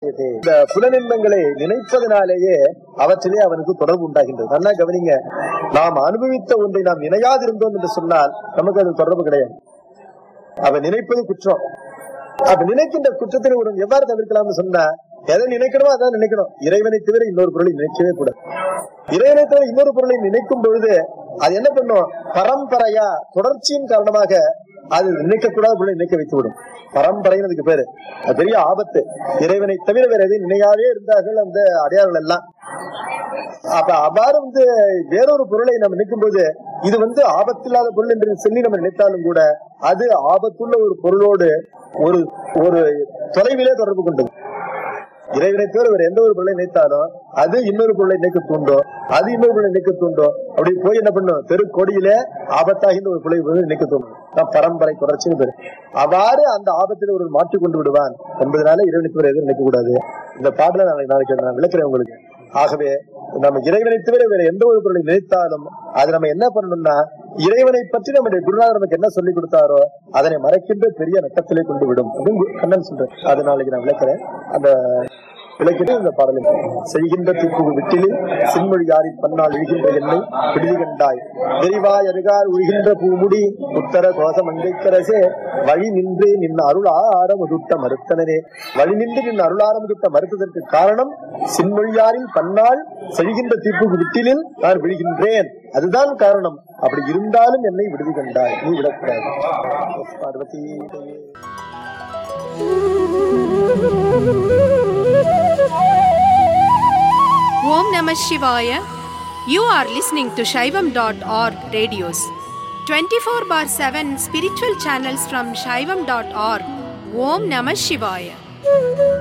ஜாயதே இந்த புலனின்பங்களை நினைப்பதனாலேயே அவற்றிலே அவனுக்கு தொடர்பு உண்டாகின்றது நல்லா கவனிங்க நாம் அனுபவித்த ஒன்றை நாம் நினையாதிருந்தோம் என்று சொன்னால் நமக்கு அது தொடர்பு கிடையாது அவன் நினைப்பது குற்றம் அப்ப நினைக்கின்ற குற்றத்தினை ஒரு எவ்வாறு தவிர்க்கலாம்னு சொன்னா எதை நினைக்கணுமோ அதான் நினைக்கணும் இறைவனை தவிர இன்னொரு பொருளை நினைக்கவே கூடாது இறைவனை தவிர இன்னொரு பொருளை நினைக்கும் பொழுது அது என்ன பண்ணும் பரம்பரையா தொடர்ச்சியின் காரணமாக அது நினைக்க கூடாத பொருளை நினைக்க வைத்து விடும் பரம்பரைன்னு அதுக்கு பேரு அது பெரிய ஆபத்து இறைவனை தவிர வேற எதையும் நினையாதே இருந்தார்கள் அந்த அடையாளங்கள் எல்லாம் அப்ப அவ்வாறு வந்து வேறொரு பொருளை நம்ம நினைக்கும் போது இது வந்து ஆபத்தில்லாத பொருள் என்று சொல்லி நம்ம நினைத்தாலும் கூட அது ஆபத்துள்ள ஒரு பொருளோடு ஒரு ஒரு தொலைவிலே தொடர்பு கொண்டது இறைவனை தவிர வேற எந்த ஒரு பொருளை நினைத்தாலும் அது இன்னொரு பொருளை நினைக்க தூண்டும் அது இன்னொரு பொருளை நினைக்க தூண்டும் அப்படி போய் என்ன பண்ணும் தெரு கொடியிலே ஆபத்தாகின்ற ஒரு பொருளை வந்து நினைக்க தூண்டும் தான் பரம்பரை தொடர்ச்சின்னு பேரு அவ்வாறு அந்த ஆபத்தில் ஒரு மாற்றிக் கொண்டு விடுவான் என்பதனால இறைவனை தவிர எதுவும் நினைக்க கூடாது இந்த பாடல நாளைக்கு நாளைக்கு நான் விளக்குறேன் உங்களுக்கு ஆகவே நம்ம இறைவனை தவிர வேற எந்த ஒரு பொருளை நினைத்தாலும் அது நம்ம என்ன பண்ணணும்னா இறைவனை பற்றி நம்முடைய குருநாதர் நமக்கு என்ன சொல்லி கொடுத்தாரோ அதனை மறைக்கின்ற பெரிய நட்டத்திலே கொண்டு விடும் அப்படின்னு கண்ணன் சொல்றேன் அது நாளைக்கு நான் விளக்குறேன் அந்த விளக்கிட்டு இந்த பாடலை செய்கின்ற தீப்புகு விட்டிலில் சின்மொழி யாரின் பன்னால் இழுகின்ற எண்ணெய் விடுதி கண்டாய் விரிவாய் அருகார் உழுகின்ற பூமுடி உத்தர கோச மங்கைக்கரசே வழி நின்று நின் அருளார முதுட்ட மறுத்தனரே வழி நின்று நின் அருளார முதுட்ட மறுத்ததற்கு காரணம் சின்மொழியாரில் பன்னால் செழிகின்ற தீப்புகு விட்டிலில் நான் விழுகின்றேன் அதுதான் காரணம் அப்படி இருந்தாலும் என்னை விடுதி கண்டாய் நீ விடக்கூடாது Parvati Om Namah Shivaya. You are listening to Shaivam.org radios. 24 bar 7 spiritual channels from Shaivam.org. Om Namah Shivaya.